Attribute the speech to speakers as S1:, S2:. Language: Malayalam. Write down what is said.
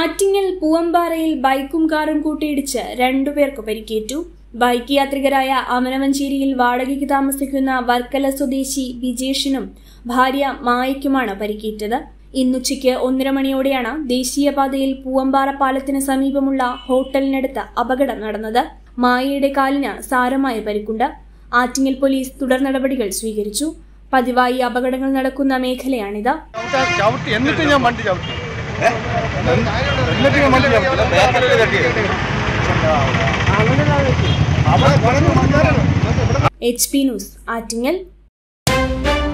S1: ആറ്റിങ്ങൽ പൂവമ്പാറയിൽ ബൈക്കും കാറും കൂട്ടിയിടിച്ച് രണ്ടുപേർക്ക് പരിക്കേറ്റു ബൈക്ക് യാത്രികരായ അമനമഞ്ചേരിയിൽ വാടകയ്ക്ക് താമസിക്കുന്ന വർക്കല സ്വദേശി വിജേഷിനും ഭാര്യ മായയ്ക്കുമാണ് പരിക്കേറ്റത് ഇന്നുച്ചയ്ക്ക് ഒന്നര മണിയോടെയാണ് ദേശീയപാതയിൽ പൂവമ്പാറ പാലത്തിന് സമീപമുള്ള ഹോട്ടലിനടുത്ത് അപകടം നടന്നത് മായയുടെ കാലിന് സാരമായ പരിക്കുണ്ട് ആറ്റിങ്ങൽ പോലീസ് തുടർ നടപടികൾ സ്വീകരിച്ചു പതിവായി അപകടങ്ങൾ നടക്കുന്ന മേഖലയാണിത്
S2: ചവിട്ടാ- ചവിട്ടി എന്നിട്ട് ഞാൻ വണ്ടി ചവിട്ടി എന്നിട്ട് ഞാൻ വണ്ടി ചവിട്ടി അവിടെ കിടന്ന് വന്നാലാണ്.
S1: H P news Attingal